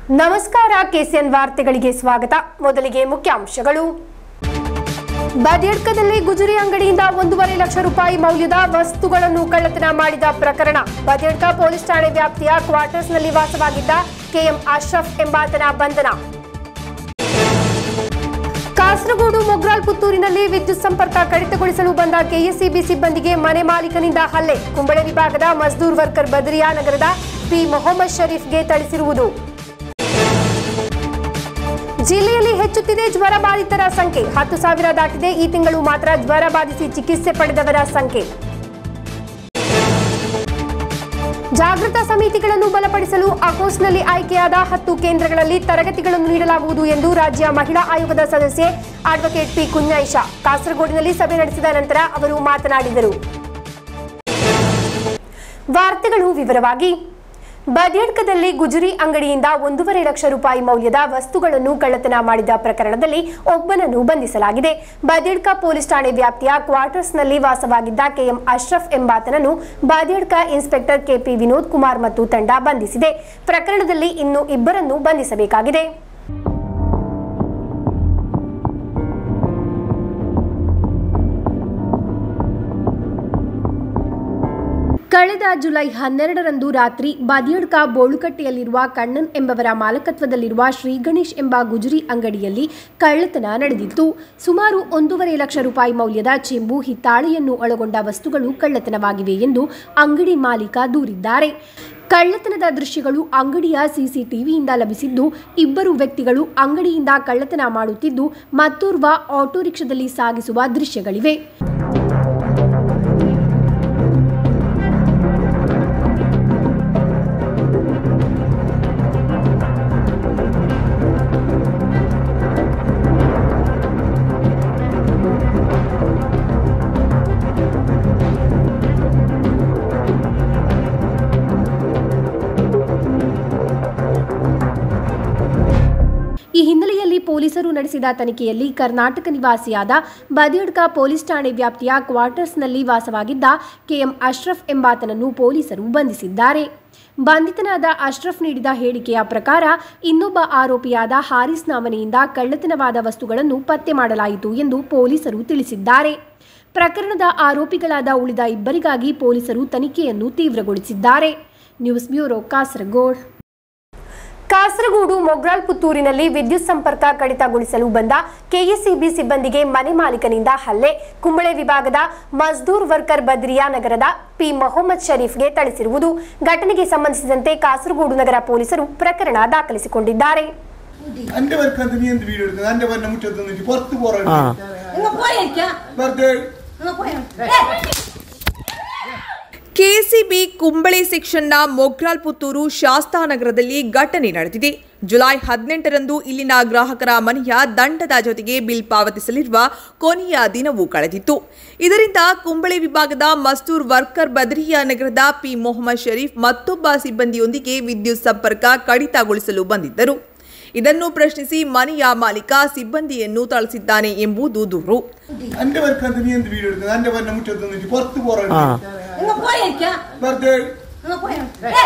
ನಮಸ್ಕಾರ ಕೆಸಿಎನ್ ವಾರ್ತೆಗಳಿಗೆ ಸ್ವಾಗತ ಮೊದಲಿಗೆ ಮುಖ್ಯಾಂಶಗಳು ಬದಿಯಡ್ಕದಲ್ಲಿ ಗುಜರಿ ಅಂಗಡಿಯಿಂದ ಒಂದೂವರೆ ಲಕ್ಷ ರೂಪಾಯಿ ಮೌಲ್ಯದ ವಸ್ತುಗಳನ್ನು ಕಳ್ಳತನ ಮಾಡಿದ ಪ್ರಕರಣ ಬದಿಯಡ್ಕ ಪೊಲೀಸ್ ಠಾಣೆ ವ್ಯಾಪ್ತಿಯ ಕ್ವಾರ್ಟರ್ಸ್ನಲ್ಲಿ ವಾಸವಾಗಿದ್ದ ಕೆಎಂ ಅಶ್ರಫ್ ಎಂಬಾತನ ಬಂಧನ ಕಾಸರಗೋಡು ಮೊಗ್ರಾಲ್ ಪುತ್ತೂರಿನಲ್ಲಿ ವಿದ್ಯುತ್ ಸಂಪರ್ಕ ಕಡಿತಗೊಳಿಸಲು ಬಂದ ಕೆಎಸ್ಸಿಬಿ ಸಿಬ್ಬಂದಿಗೆ ಮನೆ ಮಾಲೀಕನಿಂದ ಹಲ್ಲೆ ಕುಂಬಳೆ ವಿಭಾಗದ ಮಜ್ದೂರ್ ವರ್ಕರ್ ಬದ್ರಿಯಾ ನಗರದ ಪಿ ಮೊಹಮ್ಮದ್ ಶರೀಫ್ಗೆ ಥಳಿಸಿರುವುದು ಜಿಲ್ಲೆಯಲ್ಲಿ ಹೆಚ್ಚುತ್ತಿದೆ ಜ್ವರ ಬಾಧಿತರ ಸಂಖ್ಯೆ ಹತ್ತು ಸಾವಿರ ದಾಟಿದೆ ಈ ತಿಂಗಳು ಮಾತ್ರ ಜ್ವರ ಬಾಧಿಸಿ ಚಿಕಿತ್ಸೆ ಪಡೆದವರ ಸಂಖ್ಯೆ ಜಾಗೃತ ಸಮಿತಿಗಳನ್ನು ಬಲಪಡಿಸಲು ಅಕೋಸ್ನಲ್ಲಿ ಆಯ್ಕೆಯಾದ ಹತ್ತು ಕೇಂದ್ರಗಳಲ್ಲಿ ತರಗತಿಗಳನ್ನು ನೀಡಲಾಗುವುದು ಎಂದು ರಾಜ್ಯ ಮಹಿಳಾ ಆಯೋಗದ ಸದಸ್ಯೆ ಅಡ್ವೊಕೇಟ್ ಪಿ ಕುഞ്ഞായിಷ ಕಾಸರಗೋಡಿನಲ್ಲಿ ಸಭೆ ನಡೆಸಿದ ನಂತರ ಅವರು ಮಾತನಾಡಿದರು ವಾರ್ತೆಗಳು ವಿವರವಾಗಿ ಬದಿಯಡ್ಕದಲ್ಲಿ ಗುಜರಿ ಅಂಗಡಿಯಿಂದ ಒಂದೂವರೆ ಲಕ್ಷ ರೂಪಾಯಿ ಮೌಲ್ಯದ ವಸ್ತುಗಳನ್ನು ಕಳ್ಳತನ ಮಾಡಿದ ಪ್ರಕರಣದಲ್ಲಿ ಒಬ್ಬನನ್ನು ಬಂಧಿಸಲಾಗಿದೆ ಬದಿಯಡ್ಕ ಪೊಲೀಸ್ ಠಾಣೆ ವ್ಯಾಪ್ತಿಯ ಕ್ವಾರ್ಟರ್ಸ್ನಲ್ಲಿ ವಾಸವಾಗಿದ್ದ ಕೆಎಂ ಅಶ್ರಫ್ ಎಂಬಾತನನ್ನು ಬದಿಯಡ್ಕ ಇನ್ಸ್ಪೆಕ್ಟರ್ ಕೆಪಿ ವಿನೋದ್ ಕುಮಾರ್ ಮತ್ತು ತಂಡ ಬಂಧಿಸಿದೆ ಪ್ರಕರಣದಲ್ಲಿ ಇನ್ನು ಇಬ್ಬರನ್ನು ಬಂಧಿಸಬೇಕಾಗಿದೆ ಕಳೆದ ಜುಲೈ ಹನ್ನೆರಡರಂದು ರಾತ್ರಿ ಬಾದಿಯಡ್ಕ ಬೋಳುಕಟ್ಟೆಯಲ್ಲಿರುವ ಕಣ್ಣನ್ ಎಂಬವರ ಮಾಲಕತ್ವದಲ್ಲಿರುವ ಶ್ರೀ ಗಣೇಶ್ ಎಂಬ ಗುಜರಿ ಅಂಗಡಿಯಲ್ಲಿ ಕಳ್ಳತನ ನಡೆದಿತ್ತು ಸುಮಾರು ಒಂದೂವರೆ ಲಕ್ಷ ರೂಪಾಯಿ ಮೌಲ್ಯದ ಚೆಂಬು ಹಿತ್ತಾಳೆಯನ್ನು ಒಳಗೊಂಡ ವಸ್ತುಗಳು ಕಳ್ಳತನವಾಗಿವೆ ಎಂದು ಅಂಗಡಿ ಮಾಲೀಕ ದೂರಿದ್ದಾರೆ ಕಳ್ಳತನದ ದೃಶ್ಯಗಳು ಅಂಗಡಿಯ ಸಿಸಿಟಿವಿಯಿಂದ ಲಭಿಸಿದ್ದು ಇಬ್ಬರು ವ್ಯಕ್ತಿಗಳು ಅಂಗಡಿಯಿಂದ ಕಳ್ಳತನ ಮಾಡುತ್ತಿದ್ದು ಮತ್ತೋರ್ವ ಆಟೋ ರಿಕ್ಷಾದಲ್ಲಿ ಸಾಗಿಸುವ ದೃಶ್ಯಗಳಿವೆ ಈ ಹಿನ್ನೆಲೆಯಲ್ಲಿ ಪೊಲೀಸರು ನಡೆಸಿದ ತನಿಖೆಯಲ್ಲಿ ಕರ್ನಾಟಕ ನಿವಾಸಿಯಾದ ಬದಿಯಡ್ಕ ಪೊಲೀಸ್ ಠಾಣೆ ವ್ಯಾಪ್ತಿಯ ಕ್ವಾರ್ಟರ್ಸ್ನಲ್ಲಿ ವಾಸವಾಗಿದ್ದ ಕೆಎಂ ಅಶ್ರಫ್ ಎಂಬಾತನನ್ನು ಪೊಲೀಸರು ಬಂಧಿಸಿದ್ದಾರೆ ಬಂಧಿತನಾದ ಅಶ್ರಫ್ ನೀಡಿದ ಹೇಳಿಕೆಯ ಪ್ರಕಾರ ಇನ್ನೊಬ್ಬ ಆರೋಪಿಯಾದ ಹಾರಿಸ್ನ ಮನೆಯಿಂದ ಕಳ್ಳತನವಾದ ವಸ್ತುಗಳನ್ನು ಪತ್ತೆ ಮಾಡಲಾಯಿತು ಎಂದು ಪೊಲೀಸರು ತಿಳಿಸಿದ್ದಾರೆ ಪ್ರಕರಣದ ಆರೋಪಿಗಳಾದ ಉಳಿದ ಇಬ್ಬರಿಗಾಗಿ ಪೊಲೀಸರು ತನಿಖೆಯನ್ನು ತೀವ್ರಗೊಳಿಸಿದ್ದಾರೆ ನ್ಯೂಸ್ ಬ್ಯೂರೋ ಕಾಸರಗೋಡ್ ಕಾಸರಗೋಡು ಮೊಗ್ರಾಲ್ ಪುತ್ತೂರಿನಲ್ಲಿ ವಿದ್ಯುತ್ ಸಂಪರ್ಕ ಕಡಿತಗೊಳಿಸಲು ಬಂದ ಕೆಎಸ್ಸಿಬಿ ಸಿಬ್ಬಂದಿಗೆ ಮನೆ ಮಾಲೀಕನಿಂದ ಹಲ್ಲೆ ಕುಂಬಳೆ ವಿಭಾಗದ ಮಜ್ದೂರ್ ವರ್ಕರ್ ಬದ್ರಿಯಾ ನಗರದ ಪಿ ಮೊಹಮ್ಮದ್ ಶರೀಫ್ಗೆ ಥಳಿಸಿರುವುದು ಘಟನೆಗೆ ಸಂಬಂಧಿಸಿದಂತೆ ಕಾಸರಗೋಡು ನಗರ ಪೊಲೀಸರು ಪ್ರಕರಣ ದಾಖಲಿಸಿಕೊಂಡಿದ್ದಾರೆ എന്റെ പേർക്ക് നീ എന്ത് വീഡിയോ എടുക്കുന്നത് എന്റെ പേരിന്റെ മുറ്റത്ത് നിന്നിട്ട് പുറത്ത് പോറാ നിങ്ങൾ പോയേക്കാ വെറുതെ നിങ്ങൾ പോയാ ಕೆಸಿಬಿ ಕುಂಬಳೆ ಸೆಕ್ಷನ್ನ ಮೊಗ್ರಾಲ್ ಪುತ್ತೂರು ಶಾಸ್ತಾನಗರದಲ್ಲಿ ಘಟನೆ ನಡೆದಿದೆ ಜುಲೈ ಹದಿನೆಂಟರಂದು ಇಲ್ಲಿನ ಗ್ರಾಹಕರ ಮನೆಯ ದಂಡದ ಜೊತೆಗೆ ಬಿಲ್ ಪಾವತಿಸಲಿರುವ ಕೊನೆಯ ದಿನವೂ ಕಳೆದಿತ್ತು ಇದರಿಂದ ಕುಂಬಳೆ ವಿಭಾಗದ ಮಸ್ತೂರ್ ವರ್ಕರ್ ಬದ್ರಿಯಾ ನಗರದ ಪಿ ಮೊಹಮ್ಮದ್ ಶರೀಫ್ ಮತ್ತೊಬ್ಬ ಸಿಬ್ಬಂದಿಯೊಂದಿಗೆ ವಿದ್ಯುತ್ ಸಂಪರ್ಕ ಕಡಿತಗೊಳಿಸಲು ಬಂದಿದ್ದರು ಇದನ್ನು ಪ್ರಶ್ನಿಸಿ ಮನೆಯ ಮಾಲೀಕ ಸಿಬ್ಬಂದಿಯನ್ನು ಥಳಿಸಿದ್ದಾನೆ ಎಂಬುದು ದೂರು എന്റെ പേർക്ക് നീ എന്ത് വീഡിയോ എടുക്കുന്നത് എന്റെ പേരിന്റെ മുറ്റത്ത് നിന്നിട്ട് പുറത്ത് പോറാ നിങ്ങൾ പോയേക്കാ വെറുതെ നിങ്ങൾ പോയാ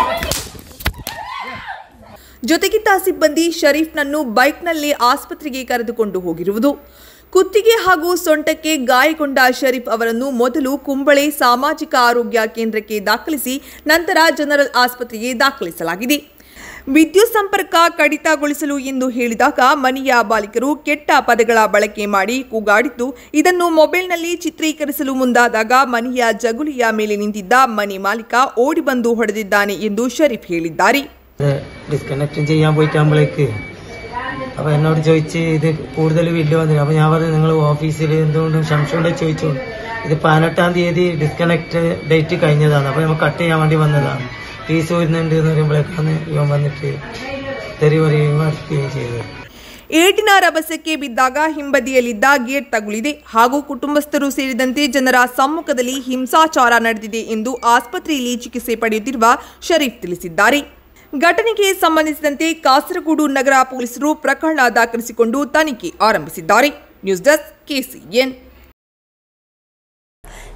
ಜೊತೆಗಿದ್ದ ಸಿಬ್ಬಂದಿ ಶರೀಫ್ನನ್ನು ಬೈಕ್ನಲ್ಲಿ ಆಸ್ಪತ್ರೆಗೆ ಕರೆದುಕೊಂಡು ಹೋಗಿರುವುದು ಕುತ್ತಿಗೆ ಹಾಗೂ ಸೊಂಟಕ್ಕೆ ಗಾಯಗೊಂಡ ಶರೀಫ್ ಅವರನ್ನು ಮೊದಲು ಕುಂಬಳೆ ಸಾಮಾಜಿಕ ಆರೋಗ್ಯ ಕೇಂದ್ರಕ್ಕೆ ದಾಖಲಿಸಿ ನಂತರ ಜನರಲ್ ಆಸ್ಪತ್ರೆಗೆ ದಾಖಲಿಸಲಾಗಿದೆ ವಿದ್ಯುತ್ ಸಂಪರ್ಕ ಕಡಿತಗೊಳಿಸಲು ಎಂದು ಹೇಳಿದಾಗ ಮನೆಯ ಬಾಲಿಕರು ಕೆಟ್ಟ ಪದಗಳ ಬಳಕೆ ಮಾಡಿ ಕೂಗಾಡಿದ್ದು ಇದನ್ನು ಮೊಬೈಲ್ನಲ್ಲಿ ಚಿತ್ರೀಕರಿಸಲು ಮುಂದಾದಾಗ ಮನೆಯ ಜಗುಲಿಯ ಮೇಲೆ ನಿಂತಿದ್ದ ಮನೆ ಮಾಲೀಕ ಓಡಿ ಬಂದು ಹೊಡೆದಿದ್ದಾನೆ ಎಂದು ಶರೀಫ್ ಹೇಳಿದ್ದಾರೆ ഡിസ്കണക്ട് ചെയ്യാൻ പോയിട്ടാകുമ്പോഴേക്ക് അപ്പൊ എന്നോട് ചോദിച്ച് ഇത് കൂടുതൽ ബില്ല് വന്നില്ല അപ്പൊ ഞാൻ പറഞ്ഞു നിങ്ങൾ ഓഫീസിൽ എന്തുകൊണ്ടും സംശയം ചോദിച്ചു ഇത് പതിനെട്ടാം തീയതി ഡിസ്കണക്ട് ഡേറ്റ് കഴിഞ്ഞതാണ് അപ്പൊ നമുക്ക് കട്ട് ചെയ്യാൻ വേണ്ടി വന്നതാണ് ഫീസ് വരുന്നുണ്ട് എന്ന് പറയുമ്പോഴേക്കാണ് ഇവൻ വന്നിട്ട് തെറി പറയുകയും അടിക്കുകയും ചെയ്തത് ಏಟಿನ ರಭಸಕ್ಕೆ ಬಿದ್ದಾಗ ಹಿಂಬದಿಯಲ್ಲಿದ್ದ ಗೇಟ್ ತಗುಲಿದೆ ಹಾಗೂ ಕುಟುಂಬಸ್ಥರು ಸೇರಿದಂತೆ ಜನರ ಸಮ್ಮುಖದಲ್ಲಿ ಹಿಂಸಾಚಾರ ನಡೆದಿದೆ ಎಂದು ಆಸ್ಪತ್ರೆಯಲ್ಲಿ ಚಿಕಿತ್ಸೆ ಪಡೆಯುತ್ತಿರುವ ಶರೀಫ್ ತಿಳಿಸಿದ್ದಾರೆ ಘಟನೆಗೆ ಸಂಬಂಧಿಸಿದಂತೆ ಕಾಸರಗೋಡು ನಗರ ಪೊಲೀಸರು ಪ್ರಕರಣ ದಾಖಲಿಸಿಕೊಂಡು ತನಿಖೆ ಆರಂಭಿಸಿದ್ದಾರೆ ನ್ಯೂಸ್ ಡೆಸ್ಕ್ ಕೆಸಿಎನ್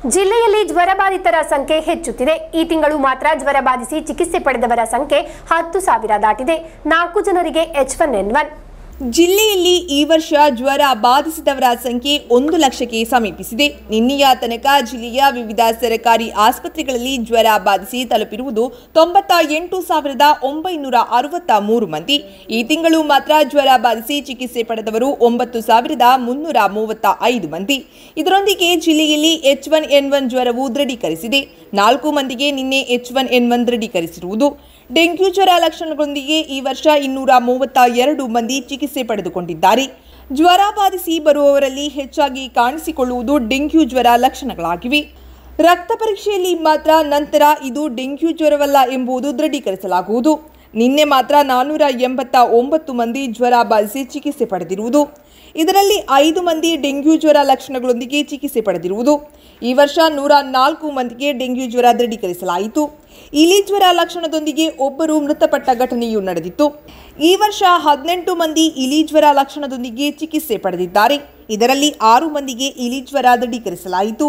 ಜಿಲ್ಲೆಯಲ್ಲಿ ಜ್ವರ ಬಾಧಿತರ ಸಂಖ್ಯೆ ಹೆಚ್ಚುತ್ತಿದೆ ಈ ತಿಂಗಳು ಮಾತ್ರ ಜ್ವರ ಬಾಧಿಸಿ ಚಿಕಿತ್ಸೆ ಪಡೆದವರ ಸಂಖ್ಯೆ ಹತ್ತು ಸಾವಿರ ದಾಟಿದೆ ನಾಲ್ಕು ಜನರಿಗೆ ಎಚ್ ಒನ್ ಎನ್ ಒನ್ ಜಿಲ್ಲೆಯಲ್ಲಿ ಈ ವರ್ಷ ಜ್ವರ ಬಾಧಿಸಿದವರ ಸಂಖ್ಯೆ ಒಂದು ಲಕ್ಷಕ್ಕೆ ಸಮೀಪಿಸಿದೆ ನಿನ್ನೆಯ ತನಕ ಜಿಲ್ಲೆಯ ವಿವಿಧ ಸರ್ಕಾರಿ ಆಸ್ಪತ್ರೆಗಳಲ್ಲಿ ಜ್ವರ ಬಾಧಿಸಿ ತಲುಪಿರುವುದು ತೊಂಬತ್ತ ಎಂಟು ಸಾವಿರದ ಒಂಬೈನೂರ ಅರವತ್ತ ಮೂರು ಮಂದಿ ಈ ತಿಂಗಳು ಮಾತ್ರ ಜ್ವರ ಬಾಧಿಸಿ ಚಿಕಿತ್ಸೆ ಪಡೆದವರು ಒಂಬತ್ತು ಸಾವಿರದ ಮುನ್ನೂರ ಮೂವತ್ತ ಐದು ಮಂದಿ ಇದರೊಂದಿಗೆ ಜಿಲ್ಲೆಯಲ್ಲಿ ಎಚ್ ಒನ್ ಎನ್ ಒನ್ ಜ್ವರವು ದೃಢೀಕರಿಸಿದೆ ನಾಲ್ಕು ಮಂದಿಗೆ ನಿನ್ನೆ ಎಚ್ ಒನ್ ಎನ್ ಒನ್ ದೃಢೀಕರಿಸಿರುವುದು ಡೆಂಗ್ಯೂ ಜ್ವರ ಲಕ್ಷಣಗಳೊಂದಿಗೆ ಈ ವರ್ಷ ಇನ್ನೂರ ಮೂವತ್ತ ಎರಡು ಮಂದಿ ಚಿಕಿತ್ಸೆ ಪಡೆದುಕೊಂಡಿದ್ದಾರೆ ಜ್ವರ ಬಾಧಿಸಿ ಬರುವವರಲ್ಲಿ ಹೆಚ್ಚಾಗಿ ಕಾಣಿಸಿಕೊಳ್ಳುವುದು ಡೆಂಗ್ಯೂ ಜ್ವರ ಲಕ್ಷಣಗಳಾಗಿವೆ ರಕ್ತ ಪರೀಕ್ಷೆಯಲ್ಲಿ ಮಾತ್ರ ನಂತರ ಇದು ಡೆಂಗ್ಯೂ ಜ್ವರವಲ್ಲ ಎಂಬುದು ದೃಢೀಕರಿಸಲಾಗುವುದು ನಿನ್ನೆ ಮಾತ್ರ ನಾನ್ನೂರ ಎಂಬತ್ತ ಒಂಬತ್ತು ಮಂದಿ ಜ್ವರ ಬಾಧಿಸಿ ಚಿಕಿತ್ಸೆ ಪಡೆದಿರುವುದು ಇದರಲ್ಲಿ ಐದು ಮಂದಿ ಡೆಂಗ್ಯೂ ಜ್ವರ ಲಕ್ಷಣಗಳೊಂದಿಗೆ ಚಿಕಿತ್ಸೆ ಪಡೆದಿರುವುದು ಈ ವರ್ಷ ನೂರ ನಾಲ್ಕು ಮಂದಿಗೆ ಡೆಂಗ್ಯೂ ಜ್ವರ ದೃಢೀಕರಿಸಲಾಯಿತು ಇಲಿ ಜ್ವರ ಲಕ್ಷಣದೊಂದಿಗೆ ಒಬ್ಬರು ಮೃತಪಟ್ಟ ಘಟನೆಯೂ ನಡೆದಿತ್ತು ಈ ವರ್ಷ ಹದಿನೆಂಟು ಮಂದಿ ಇಲಿ ಜ್ವರ ಲಕ್ಷಣದೊಂದಿಗೆ ಚಿಕಿತ್ಸೆ ಪಡೆದಿದ್ದಾರೆ ಇದರಲ್ಲಿ ಆರು ಮಂದಿಗೆ ಇಲಿ ಜ್ವರ ದೃಢೀಕರಿಸಲಾಯಿತು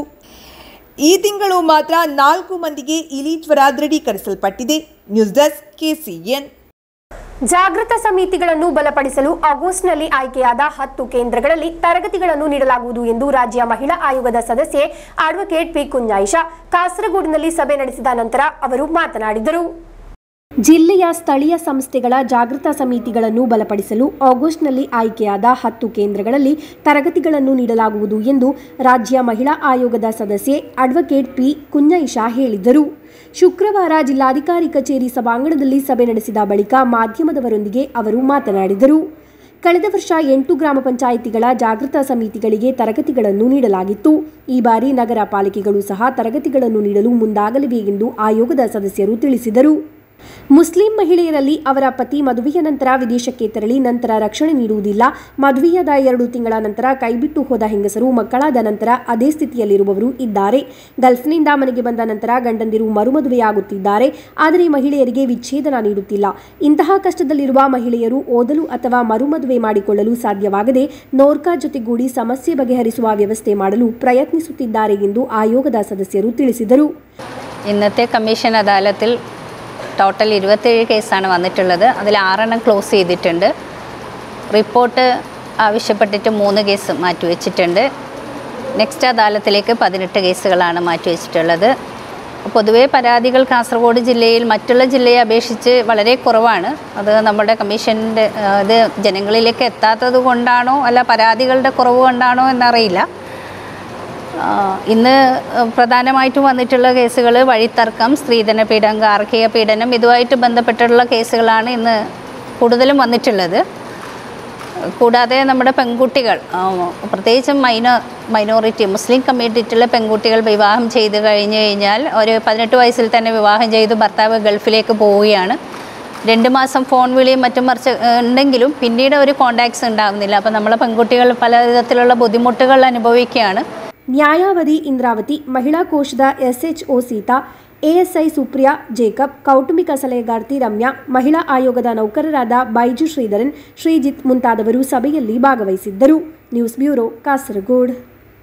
ಈ ತಿಂಗಳು ಮಾತ್ರ ನಾಲ್ಕು ಮಂದಿಗೆ ಇಲಿ ಜ್ವರ ದೃಢೀಕರಿಸಲ್ಪಟ್ಟಿದೆ ನ್ಯೂಸ್ ಡೆಸ್ಕ್ ಕೆಸಿಎನ್ ಜಾಗೃತ ಸಮಿತಿಗಳನ್ನು ಬಲಪಡಿಸಲು ಆಗಸ್ಟ್ನಲ್ಲಿ ಆಯ್ಕೆಯಾದ ಹತ್ತು ಕೇಂದ್ರಗಳಲ್ಲಿ ತರಗತಿಗಳನ್ನು ನೀಡಲಾಗುವುದು ಎಂದು ರಾಜ್ಯ ಮಹಿಳಾ ಆಯೋಗದ ಸದಸ್ಯೆ ಅಡ್ವೊಕೇಟ್ ಪಿ ಕುಂಜಾಯಿಷಾ ಕಾಸರಗೋಡಿನಲ್ಲಿ ಸಭೆ ನಡೆಸಿದ ನಂತರ ಅವರು ಮಾತನಾಡಿದರು ಜಿಲ್ಲೆಯ ಸ್ಥಳೀಯ ಸಂಸ್ಥೆಗಳ ಜಾಗೃತ ಸಮಿತಿಗಳನ್ನು ಬಲಪಡಿಸಲು ಆಗಸ್ಟ್ನಲ್ಲಿ ಆಯ್ಕೆಯಾದ ಹತ್ತು ಕೇಂದ್ರಗಳಲ್ಲಿ ತರಗತಿಗಳನ್ನು ನೀಡಲಾಗುವುದು ಎಂದು ರಾಜ್ಯ ಮಹಿಳಾ ಆಯೋಗದ ಸದಸ್ಯೆ ಅಡ್ವೊಕೇಟ್ ಪಿ ಕುಂಜೈಷಾ ಹೇಳಿದರು ಶುಕ್ರವಾರ ಜಿಲ್ಲಾಧಿಕಾರಿ ಕಚೇರಿ ಸಭಾಂಗಣದಲ್ಲಿ ಸಭೆ ನಡೆಸಿದ ಬಳಿಕ ಮಾಧ್ಯಮದವರೊಂದಿಗೆ ಅವರು ಮಾತನಾಡಿದರು ಕಳೆದ ವರ್ಷ ಎಂಟು ಗ್ರಾಮ ಪಂಚಾಯಿತಿಗಳ ಜಾಗೃತ ಸಮಿತಿಗಳಿಗೆ ತರಗತಿಗಳನ್ನು ನೀಡಲಾಗಿತ್ತು ಈ ಬಾರಿ ನಗರ ಪಾಲಿಕೆಗಳು ಸಹ ತರಗತಿಗಳನ್ನು ನೀಡಲು ಮುಂದಾಗಲಿವೆ ಎಂದು ಆಯೋಗದ ಸದಸ್ಯರು ತಿಳಿಸಿದರು ಮುಸ್ಲಿಂ ಮಹಿಳೆಯರಲ್ಲಿ ಅವರ ಪತಿ ಮದುವೆಯ ನಂತರ ವಿದೇಶಕ್ಕೆ ತೆರಳಿ ನಂತರ ರಕ್ಷಣೆ ನೀಡುವುದಿಲ್ಲ ಮದುವೆಯಾದ ಎರಡು ತಿಂಗಳ ನಂತರ ಕೈಬಿಟ್ಟು ಹೋದ ಹೆಂಗಸರು ಮಕ್ಕಳಾದ ನಂತರ ಅದೇ ಸ್ಥಿತಿಯಲ್ಲಿರುವವರು ಇದ್ದಾರೆ ಗಲ್ಫ್ನಿಂದ ಮನೆಗೆ ಬಂದ ನಂತರ ಗಂಡಂದಿರು ಮರುಮದುವೆಯಾಗುತ್ತಿದ್ದಾರೆ ಆದರೆ ಮಹಿಳೆಯರಿಗೆ ವಿಚ್ಛೇದನ ನೀಡುತ್ತಿಲ್ಲ ಇಂತಹ ಕಷ್ಟದಲ್ಲಿರುವ ಮಹಿಳೆಯರು ಓದಲು ಅಥವಾ ಮರುಮದುವೆ ಮಾಡಿಕೊಳ್ಳಲು സാധ്യವಾಗದೆ ನೋರ್ಕಾ ಜೊತೆಗೂಡಿ ಸಮಸ್ಯೆ ಬಗೆಹರಿಸುವ ವ್ಯವಸ್ಥೆ ಮಾಡಲು ಪ್ರಯತ್ನಿಸುತ್ತಿದ್ದಾರೆ ಎಂದು ಆಯೋಗದ ಸದಸ್ಯರು ತಿಳಿಸಿದರು ഇന്നത്തെ കമ്മീഷൻ അദാലത്തിൽ ടോട്ടൽ ഇരുപത്തേഴ് കേസാണ് വന്നിട്ടുള്ളത് അതിൽ ആറെണ്ണം ക്ലോസ് ചെയ്തിട്ടുണ്ട് റിപ്പോർട്ട് ആവശ്യപ്പെട്ടിട്ട് മൂന്ന് കേസ് മാറ്റിവെച്ചിട്ടുണ്ട് നെക്സ്റ്റ് അദാലത്തിലേക്ക് പതിനെട്ട് കേസുകളാണ് മാറ്റിവെച്ചിട്ടുള്ളത് പൊതുവേ പരാതികൾ കാസർഗോഡ് ജില്ലയിൽ മറ്റുള്ള ജില്ലയെ അപേക്ഷിച്ച് വളരെ കുറവാണ് അത് നമ്മുടെ കമ്മീഷൻ്റെ ആ, ഇത് ജനങ്ങളിലേക്ക് എത്താത്തത് കൊണ്ടാണോ അല്ല പരാതികളുടെ കുറവ് കൊണ്ടാണോ എന്നറിയില്ല ആ, ഇന്ന് പ്രധാനമായിട്ടും വന്നിട്ടുള്ള കേസുകൾ വഴിത്തർക്കം സ്ത്രീധന പീഡനം ഗാർഹിക പീഡനം ഇതുമായിട്ട് ബന്ധപ്പെട്ടുള്ള കേസുകളാണ് ഇന്ന് കൂടുതലും വന്നിട്ടുള്ളത് കൂടാതെ നമ്മുടെ പെൺകുട്ടികൾ ആ, പ്രത്യേകിച്ചും മൈനോ മൈനോറിറ്റി മുസ്ലിം കമ്മ്യൂണിറ്റിയിലെ പെൺകുട്ടികൾ വിവാഹം ചെയ്ത് കഴിഞ്ഞ് കഴിഞ്ഞാൽ ഒരു പതിനെട്ട് വയസ്സിൽ തന്നെ വിവാഹം ചെയ്ത് ഭർത്താവ് ഗൾഫിലേക്ക് പോവുകയാണ് രണ്ട് മാസം ഫോൺ വിളിയും മറ്റും മറിച്ച് ഏഹ്, ഉണ്ടെങ്കിലും പിന്നീട് ഒരു കോണ്ടാക്ട്സ് ഉണ്ടാകുന്നില്ല അപ്പോൾ നമ്മളെ പെൺകുട്ടികൾ പല വിധത്തിലുള്ള ബുദ്ധിമുട്ടുകൾ അനുഭവിക്കുകയാണ് ನ್ಯಾಯಾವಧಿ ಇಂದ್ರಾವತಿ ಮಹಿಳಾ ಕೋಶದ ಎಸ್ಎಚ್ಒ ಸೀತಾ ಎಎಸ್ಐ ಸುಪ್ರಿಯಾ ಜೇಕಬ್ ಕೌಟುಂಬಿಕ ಸಲಹೆಗಾರ್ತಿ ರಮ್ಯಾ ಮಹಿಳಾ ಆಯೋಗದ ನೌಕರರಾದ ಬೈಜು ಶ್ರೀಧರನ್ ಶ್ರೀಜಿತ್ ಮುಂತಾದವರು ಸಭೆಯಲ್ಲಿ ಭಾಗವಹಿಸಿದ್ದರು ನ್ಯೂಸ್ ಬ್ಯೂರೋ ಕಾಸರಗೋಡ್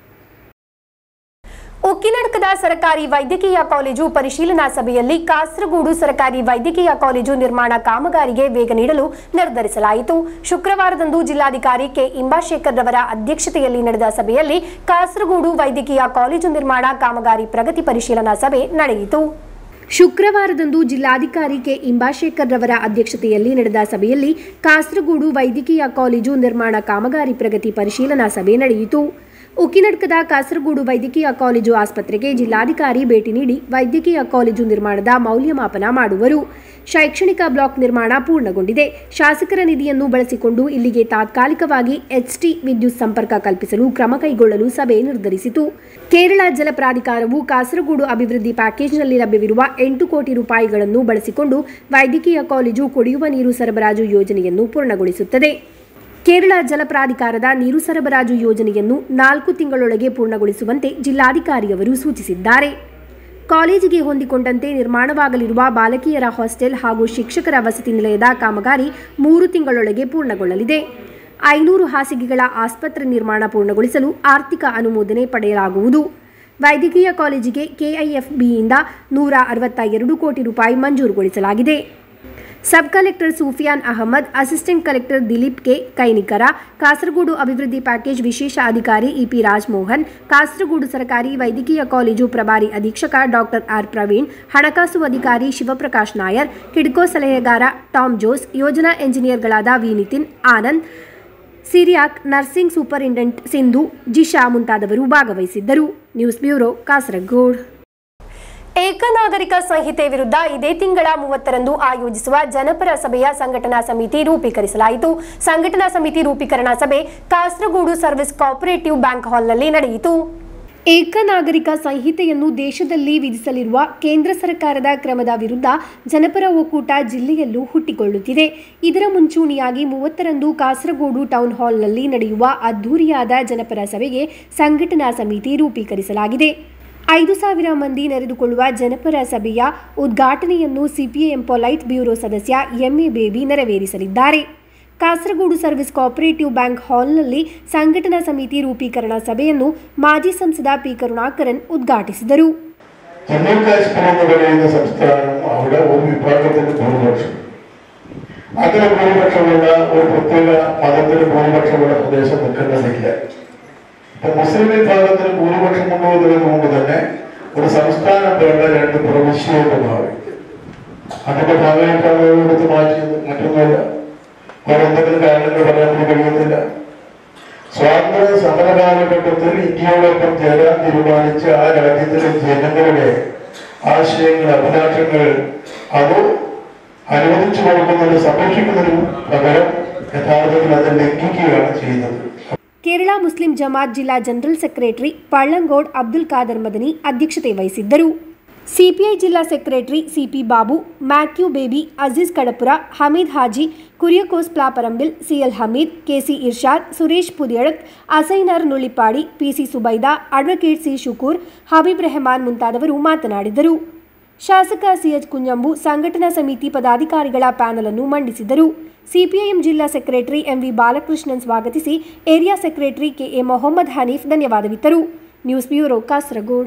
ಉಕ್ಕಿನಡ್ಕದ ಸರ್ಕಾರಿ ವೈದ್ಯಕೀಯ ಕಾಲೇಜು ಪರಿಶೀಲನಾ ಸಭೆಯಲ್ಲಿ ಕಾಸರಗೋಡು ಸರ್ಕಾರಿ ವೈದ್ಯಕೀಯ ಕಾಲೇಜು ನಿರ್ಮಾಣ ಕಾಮಗಾರಿಗೆ ವೇಗ ನೀಡಲು ನಿರ್ಧರಿಸಲಾಯಿತು ಶುಕ್ರವಾರದಂದು ಜಿಲ್ಲಾಧಿಕಾರಿ ಕೆ ಇಂಬಾಶೇಖರ್ ರವರ ಅಧ್ಯಕ್ಷತೆಯಲ್ಲಿ ನಡೆದ ಸಭೆಯಲ್ಲಿ ಕಾಸರಗೋಡು ವೈದ್ಯಕೀಯ ಕಾಲೇಜು ನಿರ್ಮಾಣ ಕಾಮಗಾರಿ ಪ್ರಗತಿ ಪರಿಶೀಲನಾ ಸಭೆ ನಡೆಯಿತು ಶುಕ್ರವಾರದಂದು ಜಿಲ್ಲಾಧಿಕಾರಿ ಕೆ ಇಂಬಾಶೇಖರ್ ರವರ ಅಧ್ಯಕ್ಷತೆಯಲ್ಲಿ ನಡೆದ ಸಭೆಯಲ್ಲಿ ಕಾಸರಗೋಡು ವೈದ್ಯಕೀಯ ಕಾಲೇಜು ನಿರ್ಮಾಣ ಕಾಮಗಾರಿ ಪ್ರಗತಿ ಪರಿಶೀಲನಾ ಸಭೆ ನಡೆಯಿತು ಉಕ್ಕಿನಡ್ಕದ ಕಾಸರಗೋಡು ವೈದ್ಯಕೀಯ ಕಾಲೇಜು ಆಸ್ಪತ್ರೆಗೆ ಜಿಲ್ಲಾಧಿಕಾರಿ ಭೇಟಿ ನೀಡಿ ವೈದ್ಯಕೀಯ ಕಾಲೇಜು ನಿರ್ಮಾಣದ ಮೌಲ್ಯಮಾಪನ ಮಾಡುವರು ಶೈಕ್ಷಣಿಕ ಬ್ಲಾಕ್ ನಿರ್ಮಾಣ ಪೂರ್ಣಗೊಂಡಿದೆ ಶಾಸಕರ ನಿಧಿಯನ್ನು ಬಳಸಿಕೊಂಡು ಇಲ್ಲಿಗೆ ತಾತ್ಕಾಲಿಕವಾಗಿ ಎಚ್ಟಿ ವಿದ್ಯುತ್ ಸಂಪರ್ಕ ಕಲ್ಪಿಸಲು ಕ್ರಮ ಕೈಗೊಳ್ಳಲು ಸಭೆ ನಿರ್ಧರಿಸಿತು ಕೇರಳ ಜಲ ಪ್ರಾಧಿಕಾರವು ಕಾಸರಗೋಡು ಅಭಿವೃದ್ಧಿ ಪ್ಯಾಕೇಜ್ನಲ್ಲಿ ಲಭ್ಯವಿರುವ ಎಂಟು ಕೋಟಿ ರೂಪಾಯಿಗಳನ್ನು ಬಳಸಿಕೊಂಡು ವೈದ್ಯಕೀಯ ಕಾಲೇಜು ಕುಡಿಯುವ ನೀರು ಸರಬರಾಜು ಯೋಜನೆಯನ್ನು ಪೂರ್ಣಗೊಳಿಸುತ್ತದೆ ಕೇರಳ ಜಲ ಪ್ರಾಧಿಕಾರದ ನೀರು ಸರಬರಾಜು ಯೋಜನೆಯನ್ನು ನಾಲ್ಕು ತಿಂಗಳೊಳಗೆ ಪೂರ್ಣಗೊಳಿಸುವಂತೆ ಜಿಲ್ಲಾಧಿಕಾರಿಯವರು ಸೂಚಿಸಿದ್ದಾರೆ ಕಾಲೇಜಿಗೆ ಹೊಂದಿಕೊಂಡಂತೆ ನಿರ್ಮಾಣವಾಗಲಿರುವ ಬಾಲಕಿಯರ ಹಾಸ್ಟೆಲ್ ಹಾಗೂ ಶಿಕ್ಷಕರ ವಸತಿ ನಿಲಯದ ಕಾಮಗಾರಿ ಮೂರು ತಿಂಗಳೊಳಗೆ ಪೂರ್ಣಗೊಳ್ಳಲಿದೆ ಐನೂರು ಹಾಸಿಗೆಗಳ ಆಸ್ಪತ್ರೆ ನಿರ್ಮಾಣ ಪೂರ್ಣಗೊಳಿಸಲು ಆರ್ಥಿಕ ಅನುಮೋದನೆ ಪಡೆಯಲಾಗುವುದು ವೈದ್ಯಕೀಯ ಕಾಲೇಜಿಗೆ ಕೆಐಎಫ್ಬಿಯಿಂದ ನೂರ ಅರವತ್ತ ಎರಡು ಕೋಟಿ ರೂಪಾಯಿ ಮಂಜೂರುಗೊಳಿಸಲಾಗಿದೆ sub collector Sufiyan Ahmed assistant collector Dileep K Kainikara Kasaragod ಅಭಿವೃದ್ಧಿ ಪ್ಯಾಕೇಜ್ ವಿಶೇಷ ಅಧಿಕಾರಿ ಇಪಿ ರಾಜಮೋಹನ್ ಕಾಸರಗೋಡು ಸರ್ಕಾರಿ ವೈದ್ಯಕೀಯ ಕಾಲೇಜು ಪ್ರಭಾರಿ ಅಧೀಕ್ಷಕ ಡಾಕ್ಟರ್ ಆರ್ ಪ್ರವೀಣ್ ಹಣಕಾಸು ಅಧಿಕಾರಿ ಶಿವಪ್ರಕಾಶ್ ನಾಯರ್ ಕಿಡ್ಕೋ ಸಲಹೆಗಾರ ಟಾಮ್ ಜೋಸ್ ಯೋಜನಾ ಎಂಜಿನಿಯರ್ಗಳಾದ V Nitin Anand Cyriac nursing superintendent Sindhu Jisha ಮುಂತಾದವರು ಭಾಗವಹಿಸಿದ್ದರು ನ್ಯೂಸ್ ಬ್ಯೂರೋ ಕಾಸರಗೋಡ್ ಏಕನಾಗರಿಕ ಸಂಹಿತೆ ವಿರುದ್ಧ ಇದೇ ತಿಂಗಳ ಮೂವತ್ತರಂದು ಆಯೋಜಿಸುವ ಜನಪರ ಸಭೆಯ ಸಂಘಟನಾ ಸಮಿತಿ ರೂಪೀಕರಿಸಲಾಯಿತು ಸಂಘಟನಾ ಸಮಿತಿ ರೂಪೀಕರಣ ಸಭೆ ಕಾಸರಗೋಡು ಸರ್ವಿಸ್ ಕೋಆಪರೇಟಿವ್ ಬ್ಯಾಂಕ್ ಹಾಲ್ನಲ್ಲಿ ನಡೆಯಿತು ಏಕನಾಗರಿಕ ಸಂಹಿತೆಯನ್ನು ದೇಶದಲ್ಲಿ ವಿಧಿಸಲಿರುವ ಕೇಂದ್ರ ಸರ್ಕಾರದ ಕ್ರಮದ ವಿರುದ್ಧ ಜನಪರ ಒಕ್ಕೂಟ ಜಿಲ್ಲೆಯಲ್ಲೂ ಹುಟ್ಟಿಕೊಳ್ಳುತ್ತಿದೆ ಇದರ ಮುಂಚೂಣಿಯಾಗಿ ಮೂವತ್ತರಂದು ಕಾಸರಗೋಡು ಟೌನ್ ಹಾಲ್ನಲ್ಲಿ ನಡೆಯುವ ಅದ್ದೂರಿಯಾದ ಜನಪರ ಸಭೆಗೆ ಸಂಘಟನಾ ಸಮಿತಿ ರೂಪೀಕರಿಸಲಾಗಿದೆ ಐದು ಸಾವಿರ ಮಂದಿ ನೆರೆದುಕೊಳ್ಳುವ ಜನಪರ ಸಭೆಯ ಉದ್ಘಾಟನೆಯನ್ನು ಸಿಪಿಐಎಂ ಪೊಲೈಟ್ ಬ್ಯೂರೋ ಸದಸ್ಯ ಎಂಎ ಬೇಬಿ ನೆರವೇರಿಸಲಿದ್ದಾರೆ ಕಾಸರಗೋಡು ಸರ್ವಿಸ್ ಕೋಆಪರೇಟಿವ್ ಬ್ಯಾಂಕ್ ಹಾಲ್ನಲ್ಲಿ ಸಂಘಟನಾ ಸಮಿತಿ ರೂಪೀಕರಣ ಸಭೆಯನ್ನು ಮಾಜಿ ಸಂಸದ പി കരുണാകരൻ ഉദ്ഘാಟಿಸಿದರು ജമ്മു കാശ്മീർ എന്ന് പറയുന്ന സംസ്ഥാനം അവിടെ ഒരു വിഭാഗത്തിന് ഭൂരിപക്ഷം അങ്ങനെ ഭൂരിപക്ഷമുള്ള ഒരു പ്രത്യേക മതത്തിന് ഭൂരിപക്ഷമുള്ള പ്രദേശം നിൽക്കേണ്ടതില്ല ഇപ്പൊ മുസ്ലിം വിഭാഗത്തിന് ഭൂരിപക്ഷം കൊണ്ടുവന്നതിന് മുമ്പ് തന്നെ ഒരു സംസ്ഥാനം വേണ്ട രണ്ട് പ്രവിശ്യയുടെ ഭാവി അതിന്റെ ഭാഗമായിട്ടാണ് എടുത്ത് മാറ്റിയത് മറ്റൊന്നുമല്ല വേറെ എന്തെങ്കിലും കാരണങ്ങൾ പറയാൻ വേണ്ടി കഴിയുന്നില്ല സ്വാതന്ത്ര്യ സമര കാലഘട്ടത്തിൽ ഇന്ത്യയോടൊപ്പം ചേരാൻ തീരുമാനിച്ച ആ രാജ്യത്തിലെ ജനങ്ങളുടെ ആശയങ്ങൾ അഭിലാഷങ്ങൾ അത് അനുവദിച്ചു കൊടുക്കുന്നതിന് സംരക്ഷിക്കുന്നതിന് പകരം യഥാർത്ഥത്തിൽ അത് ലംഘിക്കുകയാണ് ചെയ്യുന്നത് ಕೇರಳ ಮುಸ್ಲಿಂ ಜಮಾತ್ ಜಿಲ್ಲಾ ಜನರಲ್ ಸೆಕ್ರೆಟರಿ ಪಳ್ಳಂಗೋಡ್ ಅಬ್ದುಲ್ ಖಾದರ್ ಮದನಿ ಅಧ್ಯಕ್ಷತೆ ವಹಿಸಿದ್ದರು ಸಿಪಿಐ ಜಿಲ್ಲಾ secretary CP Babu Mathew Baby Aziz Kadapura Hameed Haji Kuriakose Plaparambil CL Hameed KC Irshad Suresh Pudiyalath Asainar Nulipadi PC Subaida advocate C Shukoor Habib Rahman ಮುಂತಾದವರು ಮಾತನಾಡಿದರು ಶಾಸಕ ಸಿಎಚ್ ಕುಂಜಂಬು ಸಂಘಟನಾ ಸಮಿತಿ ಪದಾಧಿಕಾರಿಗಳ ಪ್ಯಾನಲ್ ಅನ್ನು ಮಂಡಿಸಿದರು ಸಿಪಿಐಎಂ ಜಿಲ್ಲಾ ಸೆಕ್ರೆಟರಿ ಎಂವಿ ಬಾಲಕೃಷ್ಣನ್ ಸ್ವಾಗತಿಸಿ area secretary KA Mohammed Haneef ಧನ್ಯವಾದವಿತ್ತರು ನ್ಯೂಸ್ ಬ್ಯೂರೋ ಕಾಸರಗೋಡ್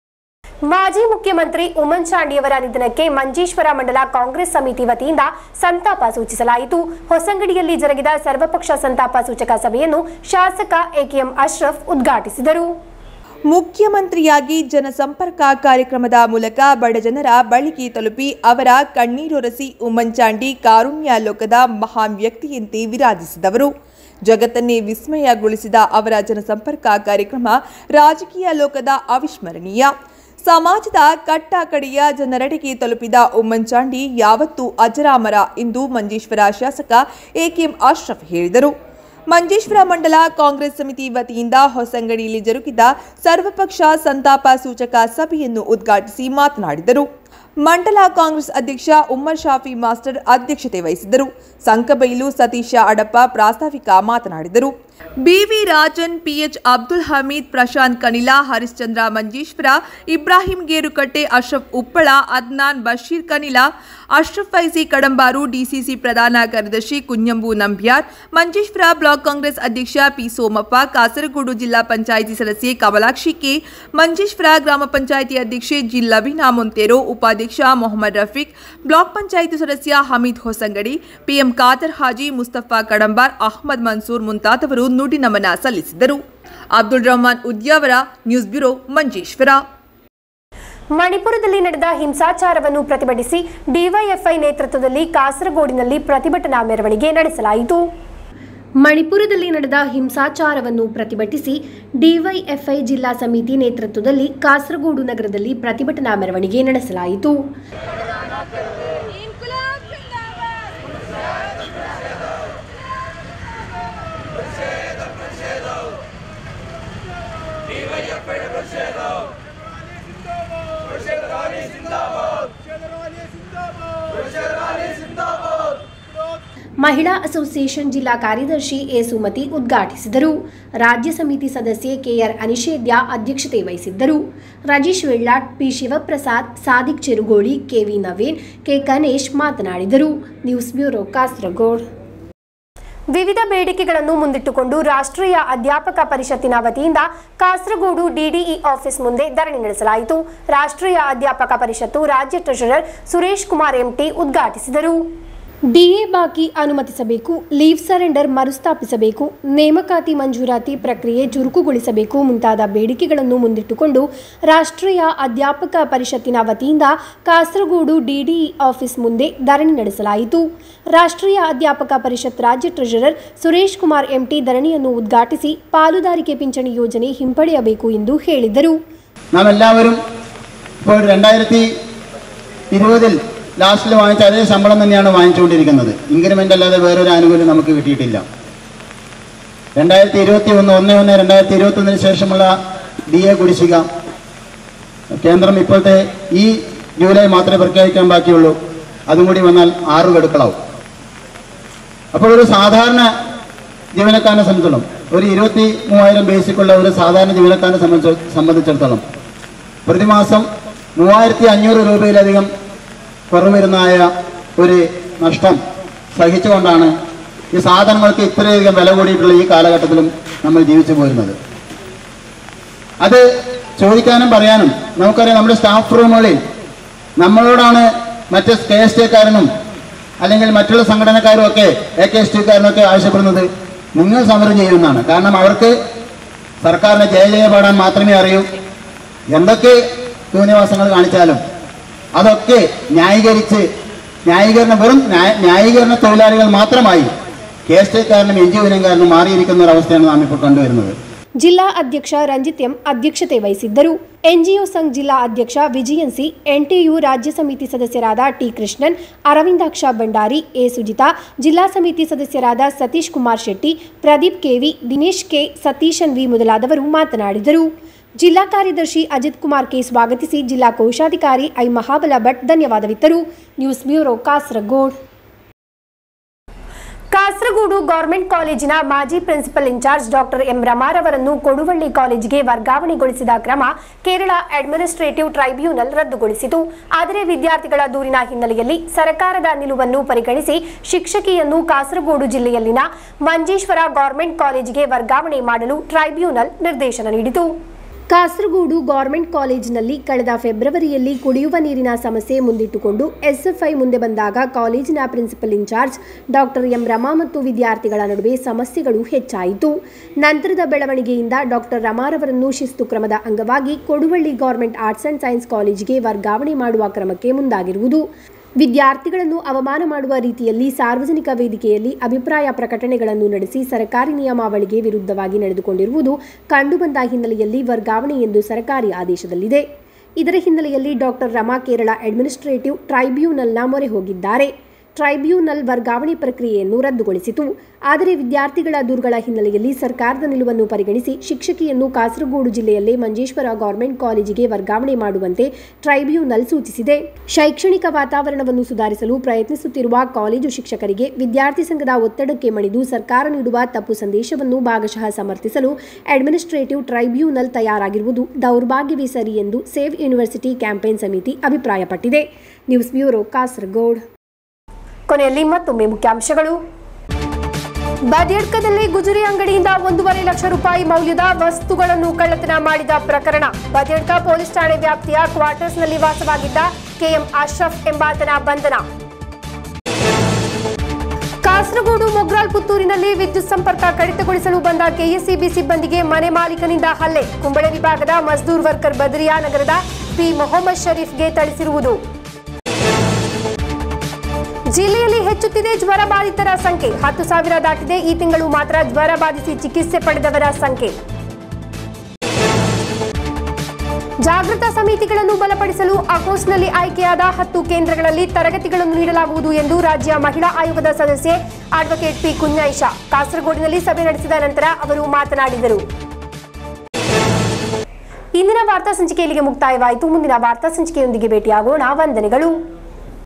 ಮಾಜಿ ಮುಖ್ಯಮಂತ್ರಿ ಉಮನ್ ಚಾಂಡಿಯವರ ನಿಧನಕ್ಕೆ ಮಂಜೇಶ್ವರ ಮಂಡಲ ಕಾಂಗ್ರೆಸ್ ಸಮಿತಿ ವತಿಯಿಂದ ಸಂತಾಪ ಸೂಚಿಸಲಾಯಿತು ಹೊಸಂಗಡಿಯಲ್ಲಿ ಜರುಗಿದ ಸರ್ವಪಕ್ಷ ಸಂತಾಪ ಸೂಚಕ ಸಭೆಯನ್ನು ಶಾಸಕ ಎಕೆಎಂ ಅಶ್ರಫ್ ಉದ್ಘಾಟಿಸಿದರು ಮುಖ್ಯಮಂತ್ರಿಯಾಗಿ ಜನಸಂಪರ್ಕ ಕಾರ್ಯಕ್ರಮದ ಮೂಲಕ ಬಡಜನರ ಬಳಿಗೆ ತಲುಪಿ ಅವರ ಕಣ್ಣೀರೊರೆಸಿ ಉಮ್ಮಂಚಾಂಡಿ ಕಾರುಣ್ಯ ಲೋಕದ ಮಹಾನ್ ವ್ಯಕ್ತಿಯಂತೆ ವಿರಾಜಿಸಿದವರು ಜಗತ್ತನ್ನೇ ವಿಸ್ಮಯಗೊಳಿಸಿದ ಅವರ ಜನಸಂಪರ್ಕ ಕಾರ್ಯಕ್ರಮ ರಾಜಕೀಯ ಲೋಕದ ಅವಿಸ್ಮರಣೀಯ ಸಮಾಜದ ಕಟ್ಟ ಕಡೆಯ ಜನರೆಡೆಗೆ ತಲುಪಿದ ಉಮ್ಮಂಚಾಂಡಿ ಯಾವತ್ತೂ ಅಜರಾಮರ ಎಂದು ಮಂಜೇಶ್ವರ ಶಾಸಕ ಎಕೆಎಂ ಅಶ್ರಫ್ ಹೇಳಿದರು ಮಂಜೇಶ್ವರ ಮಂಡಲ ಕಾಂಗ್ರೆಸ್ ಸಮಿತಿ ವತಿಯಿಂದ ಹೊಸಂಗಡಿಯಲ್ಲಿ ಜರುಗಿದ ಸರ್ವಪಕ್ಷ ಸಂತಾಪ ಸೂಚಕ ಸಭೆಯನ್ನು ಉದ್ಘಾಟಿಸಿ ಮಾತನಾಡಿದರು ಮಂಡಲ ಕಾಂಗ್ರೆಸ್ ಅಧ್ಯಕ್ಷ ಉಮ್ಮರ್ ಶಾಫಿ ಮಾಸ್ಟರ್ ಅಧ್ಯಕ್ಷತೆ ವಹಿಸಿದ್ದರು ಸಂಕಬೈಲು ಸತೀಶ ಅಡಪ್ಪ ಪ್ರಾಸ್ತಾವಿಕ ಮಾತನಾಡಿದರು BV Rajan PH Abdul Hameed Prashanth Kanila Harishchandra Manjeshwar Ibrahim Gerukatte Ashraf Uppala Adnan Basheer Kanila Ashraf Faizy Kadambar DCC ಪ್ರಧಾನ ಕಾರ್ಯದರ್ಶಿ ಕುಂಜಂಬು ನಂಬ್ಯಾರ್ ಮಂಜೇಶ್ವರ ಬ್ಲಾಕ್ ಕಾಂಗ್ರೆಸ್ ಅಧ್ಯಕ್ಷ ಪಿ ಸೋಮಪ್ಪ ಕಾಸರಗೋಡು ಜಿಲ್ಲಾ ಪಂಚಾಯಿತಿ ಸದಸ್ಯೆ ಕಮಲಾಕ್ಷಿ ಕೆ ಮಂಜೇಶ್ವರ ಗ್ರಾಮ ಪಂಚಾಯಿತಿ ಅಧ್ಯಕ್ಷೆ ಜಿ ಲಬೀನಾ ಮೊಂತೇರೋ ಉಪಾಧ್ಯಕ್ಷ ಮೊಹಮ್ಮದ್ ರಫೀಕ್ ಬ್ಲಾಕ್ ಪಂಚಾಯಿತಿ ಸದಸ್ಯ ಹಮೀದ್ ಹೊಸಂಗಡಿ ಪಿಎಂ ಖಾದರ್ ಹಾಜಿ ಮುಸ್ತಫಾ ಕಡಂಬಾರ್ ಅಹ್ಮದ್ ಮನ್ಸೂರ್ ಮುಂತಾದವರು ನುಡಿ ನಮನ ಸಲ್ಲಿಸಿದರು ಅಬ್ದುಲ್ ರಹಮಾನ್ ಉದ್ಯಾವರ ನ್ಯೂಸ್ ಬ್ಯೂರೋ ಮಂಜೇಶ್ವರ ಮಣಿಪುರದಲ್ಲಿ ನಡೆದ ಹಿಂಸಾಚಾರವನ್ನು ಪ್ರತಿಭಟಿಸಿ ಡಿವೈಎಫ್ಐ ನೇತೃತ್ವದಲ್ಲಿ ಕಾಸರಗೋಡಿನಲ್ಲಿ ಪ್ರತಿಭಟನಾ ಮೆರವಣಿಗೆ ನಡೆಸಲಾಯಿತು ಮಣಿಪುರದಲ್ಲಿ ನಡೆದ ಹಿಂಸಾಚಾರವನ್ನು ಪ್ರತಿಭಟಿಸಿ ಡಿವೈಎಫ್ಐ ಜಿಲ್ಲಾ ಸಮಿತಿ ನೇತೃತ್ವದಲ್ಲಿ ಕಾಸರಗೋಡು ನಗರದಲ್ಲಿ ಪ್ರತಿಭಟನಾ ಮೆರವಣಿಗೆ ನಡೆಸಲಾಯಿತು ಮಹಿಳಾ ಅಸೋಸಿಯೇಷನ್ ಜಿಲ್ಲಾ ಕಾರ್ಯದರ್ಶಿ ಎ ಸುಮತಿ ಉದ್ಘಾಟಿಸಿದರು ರಾಜ್ಯ ಸಮಿತಿ ಸದಸ್ಯೆ ಕೆಆರ್ ಅನಿಷೇದ್ಯ ಅಧ್ಯಕ್ಷತೆ ವಹಿಸಿದ್ದರು Rajesh Vellat P Shivaprasad Sadiq Cherugoli KV Naveen K Ganesh ಮಾತನಾಡಿದರು ನ್ಯೂಸ್ ಬ್ಯೂರೋ ಕಾಸರಗೋಡ್ ವಿವಿಧ ಬೇಡಿಕೆಗಳನ್ನು ಮುಂದಿಟ್ಟುಕೊಂಡು ರಾಷ್ಟ್ರೀಯ ಅಧ್ಯಾಪಕ ಪರಿಷತ್ತಿನ ವತಿಯಿಂದ ಕಾಸರಗೋಡು ಡಿಡಿಇ ಆಫೀಸ್ ಮುಂದೆ ಧರಣಿ ನಡೆಸಲಾಯಿತು ರಾಷ್ಟ್ರೀಯ ಅಧ್ಯಾಪಕ ಪರಿಷತ್ತು ರಾಜ್ಯ ಟ್ರೆಷರರ್ ಸುರೇಶ್ ಕುಮಾರ್ ಎಂಟಿ ಉದ್ಘಾಟಿಸಿದರು ಡಿಎ ಬಾಕಿ ಅನುಮತಿಸಬೇಕು ಲೀವ್ ಸರೆಂಡರ್ ಮರುಸ್ಥಾಪಿಸಬೇಕು ನೇಮಕಾತಿ ಮಂಜೂರಾತಿ ಪ್ರಕ್ರಿಯೆ ಚುರುಕುಗೊಳಿಸಬೇಕು ಮುಂತಾದ ಬೇಡಿಕೆಗಳನ್ನು ಮುಂದಿಟ್ಟುಕೊಂಡು ರಾಷ್ಟ್ರೀಯ ಅಧ್ಯಾಪಕ ಪರಿಷತ್ತಿನ ವತಿಯಿಂದ ಕಾಸರಗೋಡು ಡಿಡಿಇ ಆಫೀಸ್ ಮುಂದೆ ಧರಣಿ ನಡೆಸಲಾಯಿತು ರಾಷ್ಟ್ರೀಯ ಅಧ್ಯಾಪಕ ಪರಿಷತ್ ರಾಜ್ಯ treasurer Suresh Kumar M T ധരണിಯನ್ನು ಉದ್ಘಾಟಿಸಿ ಪಾಲುದಾರಿಕೆ ಪಿಂಚಣಿ ಯೋಜನೆ ಹಿಂಪಡೆಯಬೇಕು ಎಂದು ಹೇಳಿದರು നാം എല്ലാവരും ഇപ്പോൾ രണ്ടായിരത്തി ഇരുപതിൽ ലാസ്റ്റിൽ വാങ്ങിച്ച അതേ ശമ്പളം തന്നെയാണ് വാങ്ങിച്ചുകൊണ്ടിരിക്കുന്നത് ഇൻക്രിമെൻ്റ് അല്ലാതെ വേറൊരു ആനുകൂല്യം നമുക്ക് കിട്ടിയിട്ടില്ല രണ്ടായിരത്തി ഇരുപത്തി ഒന്ന് ഒന്ന് ഒന്ന് രണ്ടായിരത്തി ഇരുപത്തി ഒന്നിന് ശേഷമുള്ള ഡി എ കുടിശ്ശിക കേന്ദ്രം ഇപ്പോഴത്തെ ഈ ജൂലൈ മാത്രമേ പ്രഖ്യാപിക്കാൻ ബാക്കിയുള്ളൂ അതും കൂടി വന്നാൽ ആറ് ഗഡുക്കളാവും അപ്പോൾ ഒരു സാധാരണ ജീവനക്കാരനെ സംബന്ധിച്ചിടത്തോളം ഒരു ഇരുപത്തി മൂവായിരം ബേസിക്കുള്ള ഒരു സാധാരണ ജീവനക്കാരനെ സംബന്ധിച്ച് സംബന്ധിച്ചിടത്തോളം പ്രതിമാസം മൂവായിരത്തി അഞ്ഞൂറ് രൂപയിലധികം കുറവ് വരുന്നതായ ഒരു നഷ്ടം സഹിച്ചുകൊണ്ടാണ് ഈ സാധനങ്ങൾക്ക് ഇത്രയധികം വില കൂടിയിട്ടുള്ള ഈ കാലഘട്ടത്തിലും നമ്മൾ ജീവിച്ചു പോരുന്നത് അത് ചോദിക്കാനും പറയാനും നമുക്കറിയാം നമ്മുടെ സ്റ്റാഫ് റൂമുകളിൽ നമ്മളോടാണ് മറ്റ് കെ എസ് ടിക്കാരനും അല്ലെങ്കിൽ മറ്റുള്ള സംഘടനക്കാരും ഒക്കെ എ കെ എസ് ടിക്കാരനും ഒക്കെ ആവശ്യപ്പെടുന്നത് നിങ്ങൾ സമരം ചെയ്യുമെന്നാണ് കാരണം അവർക്ക് സർക്കാരിനെ ജയ ജയ പാടാൻ മാത്രമേ അറിയൂ എന്തൊക്കെ ശൂന്യവാസങ്ങൾ കാണിച്ചാലും അതൊക്കെ ന്യായീകരിച്ച് ന്യായീകരണ വെറും ന്യായ- ന്യായീകരണ തൊഴിലാളികൾ മാത്രമായി കെ എസ് ടിക്കാരനും എൻ ജി ഒക്കാരനും മാറിയിരിക്കുന്ന ഒരു അവസ്ഥയാണ് നാം ഇപ്പോൾ കണ്ടുവരുന്നത് ಜಿಲ್ಲಾ ಅಧ್ಯಕ್ಷ ರಂಜಿತ್ ಎಂ ಅಧ್ಯಕ್ಷತೆ ವಹಿಸಿದ್ದರು ಎನ್ಜಿಒ ಸಂಘ್ ಜಿಲ್ಲಾ ಅಧ್ಯಕ್ಷ ವಿಜಯನ್ ಸಿ ಎನ್ಟಿಯು ರಾಜ್ಯ ಸಮಿತಿ ಸದಸ್ಯರಾದ ಟಿ ಕೃಷ್ಣನ್ ಅರವಿಂದಾಕ್ಷ ಭಂಡಾರಿ ಎ ಸುಜಿತಾ ಜಿಲ್ಲಾ ಸಮಿತಿ ಸದಸ್ಯರಾದ Satish Kumar Shetty Pradeep KV Dinesh K Satheeshan V ಮೊದಲಾದವರು ಮಾತನಾಡಿದರು ಜಿಲ್ಲಾ ಕಾರ್ಯದರ್ಶಿ ಅಜಿತ್ ಕುಮಾರ್ ಕೆ ಸ್ವಾಗತಿಸಿ ಜಿಲ್ಲಾ ಕೋಶಾಧಿಕಾರಿ ಐ ಮಹಾಬಲ ಭಟ್ ಧನ್ಯವಾದವಿತ್ತರು news bureau Kasaragod Kasaragod government ಕಾಲೇಜಿನ ಮಾಜಿ ಪ್ರಿನ್ಸಿಪಲ್ ಇನ್ಚಾರ್ಜ್ ಡಾಕ್ಟರ್ ಎಂ ರಮಾರವರನ್ನು ಕೊಡುವಳ್ಳಿ ಕಾಲೇಜಿಗೆ ವರ್ಗಾವಣೆಗೊಳಿಸಿದ ಕ್ರಮ ಕೇರಳ ಅಡ್ಮಿನಿಸ್ಟ್ರೇಟಿವ್ ಟ್ರೈಬ್ಯುನಲ್ ರದ್ದುಗೊಳಿಸಿತು ಆದರೆ ವಿದ್ಯಾರ್ಥಿಗಳ ದೂರಿನ ಹಿನ್ನೆಲೆಯಲ್ಲಿ ಸರ್ಕಾರದ ನಿಲುವನ್ನು ಪರಿಗಣಿಸಿ ಶಿಕ್ಷಕಿಯನ್ನು ಕಾಸರಗೋಡು ಜಿಲ್ಲೆಯಲ್ಲಿನ ಮಂಜೇಶ್ವರ ಗೌರ್ಮೆಂಟ್ ಕಾಲೇಜಿಗೆ ವರ್ಗಾವಣೆ ಮಾಡಲು ಟ್ರೈಬ್ಯುನಲ್ ನಿರ್ದೇಶನ ನೀಡಿತು ಕಾಸರಗೋಡು ಗೌರ್ಮೆಂಟ್ ಕಾಲೇಜಿನಲ್ಲಿ ಕಳೆದ ಫೆಬ್ರವರಿಯಲ್ಲಿ ಕುಡಿಯುವ ನೀರಿನ ಸಮಸ್ಯೆ ಮುಂದಿಟ್ಟುಕೊಂಡು ಎಸ್ಎಫ್ಐ ಮುಂದೆ ಬಂದಾಗ ಕಾಲೇಜಿನ principal in charge doctor M Rama ಮತ್ತು ವಿದ್ಯಾರ್ಥಿಗಳ ನಡುವೆ ಸಮಸ್ಯೆಗಳು ಹೆಚ್ಚಾಯಿತು ನಂತರದ ಬೆಳವಣಿಗೆಯಿಂದ ಡಾಕ್ಟರ್ ರಮಾರವರನ್ನು ಶಿಸ್ತು ಕ್ರಮದ ಅಂಗವಾಗಿ Koduvally government arts and science ಕಾಲೇಜಿಗೆ ವರ್ಗಾವಣೆ ಮಾಡುವ ಕ್ರಮಕ್ಕೆ ಮುಂದಾಗಿರುವುದು ವಿದ್ಯಾರ್ಥಿಗಳನ್ನು ಅವಮಾನ ಮಾಡುವ ರೀತಿಯಲ್ಲಿ ಸಾರ್ವಜನಿಕ ವೇದಿಕೆಯಲ್ಲಿ ಅಭಿಪ್ರಾಯ ಪ್ರಕಟಣೆಗಳನ್ನು ನಡೆಸಿ ಸರ್ಕಾರಿ ನಿಯಮಾವಳಿಗೆ ವಿರುದ್ಧವಾಗಿ ನಡೆದುಕೊಂಡಿರುವುದು ಕಂಡುಬಂದ ಹಿನ್ನೆಲೆಯಲ್ಲಿ ವರ್ಗಾವಣೆ ಎಂದು ಸರ್ಕಾರಿ ಆದೇಶದಲ್ಲಿದೆ ಇದರ ಹಿನ್ನೆಲೆಯಲ್ಲಿ ಡಾಕ್ಟರ್ ರಮಾ ಕೇರಳ ಅಡ್ಮಿನಿಸ್ಟ್ರೇಟಿವ್ ಟ್ರೈಬ್ಯುನಲ್ನ ಮೊರೆ ಹೋಗಿದ್ದಾರೆ ಟ್ರೈಬ್ಯುನಲ್ ವರ್ಗಾವಣೆ ಪ್ರಕ್ರಿಯೆಯನ್ನು ರದ್ದುಗೊಳಿಸಿತು ಆದರೆ ವಿದ್ಯಾರ್ಥಿಗಳ ದೂರುಗಳ ಹಿನ್ನೆಲೆಯಲ್ಲಿ ಸರ್ಕಾರದ ನಿಲುವನ್ನು ಪರಿಗಣಿಸಿ ಶಿಕ್ಷಕಿಯನ್ನು ಕಾಸರಗೋಡು ಜಿಲ್ಲೆಯಲ್ಲೇ ಮಂಜೇಶ್ವರ ಗೌರ್ಮೆಂಟ್ ಕಾಲೇಜಿಗೆ ವರ್ಗಾವಣೆ ಮಾಡುವಂತೆ ಟ್ರೈಬ್ಯುನಲ್ ಸೂಚಿಸಿದೆ ಶೈಕ್ಷಣಿಕ ವಾತಾವರಣವನ್ನು ಸುಧಾರಿಸಲು ಪ್ರಯತ್ನಿಸುತ್ತಿರುವ ಕಾಲೇಜು ಶಿಕ್ಷಕರಿಗೆ ವಿದ್ಯಾರ್ಥಿ ಸಂಘದ ಒತ್ತಡಕ್ಕೆ ಮಣಿದು ಸರ್ಕಾರ ನೀಡುವ ತಪ್ಪು ಸಂದೇಶವನ್ನು ಭಾಗಶಃ ಸಮರ್ಥಿಸಲು ಅಡ್ಮಿನಿಸ್ಟ್ರೇಟಿವ್ ಟ್ರೈಬ್ಯುನಲ್ ತಯಾರಾಗಿರುವುದು ದೌರ್ಭಾಗ್ಯವೇ ಸರಿ ಎಂದು ಸೇವ್ ಯೂನಿವರ್ಸಿಟಿ ಕ್ಯಾಂಪೇನ್ ಸಮಿತಿ ಅಭಿಪ್ರಾಯಪಟ್ಟಿದೆ ನ್ಯೂಸ್ ಬ್ಯೂರೋ ಕಾಸರಗೋಡ್ ಕೊನೆಯಲ್ಲಿ ಮತ್ತೊಮ್ಮೆ ಮುಖ್ಯಾಂಶಗಳು ಬದಿಯಡ್ಕದಲ್ಲಿ ಗುಜರಿ ಅಂಗಡಿಯಿಂದ ಒಂದೂವರೆ ಲಕ್ಷ ರೂಪಾಯಿ ಮೌಲ್ಯದ ವಸ್ತುಗಳನ್ನು ಕಳ್ಳತನ ಮಾಡಿದ ಪ್ರಕರಣ ಬದಿಯಡ್ಕ ಪೊಲೀಸ್ ಠಾಣೆ ವ್ಯಾಪ್ತಿಯ ಕ್ವಾರ್ಟರ್ಸ್ನಲ್ಲಿ ವಾಸವಾಗಿದ್ದ ಕೆಎಂ ಅಶ್ರಫ್ ಎಂಬಾತನ ಬಂಧನ ಕಾಸರಗೋಡು ಮೊಗ್ರಾಲ್ ಪುತ್ತೂರಿನಲ್ಲಿ ವಿದ್ಯುತ್ ಸಂಪರ್ಕ ಕಡಿತಗೊಳಿಸಲು ಬಂದ ಕೆಎಸ್ಸಿಬಿ ಸಿಬ್ಬಂದಿಗೆ ಮನೆ ಮಾಲೀಕನಿಂದ ಹಲ್ಲೆ ಕುಂಬಳೆ ವಿಭಾಗದ ಮಜ್ದೂರ್ ವರ್ಕರ್ ಬದರಿಯಾ ನಗರದ ಪಿ ಮೊಹಮ್ಮದ್ ಶರೀಫ್ಗೆ ಥಳಿಸಿರುವುದು ಜಿಲ್ಲೆಯಲ್ಲಿ ಹೆಚ್ಚುತ್ತಿದೆ ಜ್ವರ ಬಾಧಿತರ ಸಂಖ್ಯೆ ಹತ್ತು ಸಾವಿರ ದಾಟಿದೆ ಈ ತಿಂಗಳು ಮಾತ್ರ ಜ್ವರ ಬಾಧಿಸಿ ಚಿಕಿತ್ಸೆ ಪಡೆದವರ ಸಂಖ್ಯೆ ಜಾಗೃತ ಸಮಿತಿಗಳನ್ನು ಬಲಪಡಿಸಲು ಅಕೋಸ್ನಲ್ಲಿ ಆಯ್ಕೆಯಾದ ಹತ್ತು ಕೇಂದ್ರಗಳಲ್ಲಿ ತರಗತಿಗಳನ್ನು ನೀಡಲಾಗುವುದು ಎಂದು ರಾಜ್ಯ ಮಹಿಳಾ ಆಯೋಗದ ಸದಸ್ಯೆ ಅಡ್ವೊಕೇಟ್ ಪಿ ಕುഞ്ഞായിಷ ಕಾಸರಗೋಡಿನಲ್ಲಿ ಸಭೆ ನಡೆಸಿದ ನಂತರ ಅವರು ಮಾತನಾಡಿದರು ಇಂದಿನ ವಾರ್ತಾ ಸಂಚಿಕೆ ಇಲ್ಲಿಗೆ ಮುಕ್ತಾಯವಾಯಿತು ಮುಂದಿನ ವಾರ್ತಾ ಸಂಚಿಕೆಯೊಂದಿಗೆ ಭೇಟಿಯಾಗೋಣ ವಂದನೆಗಳು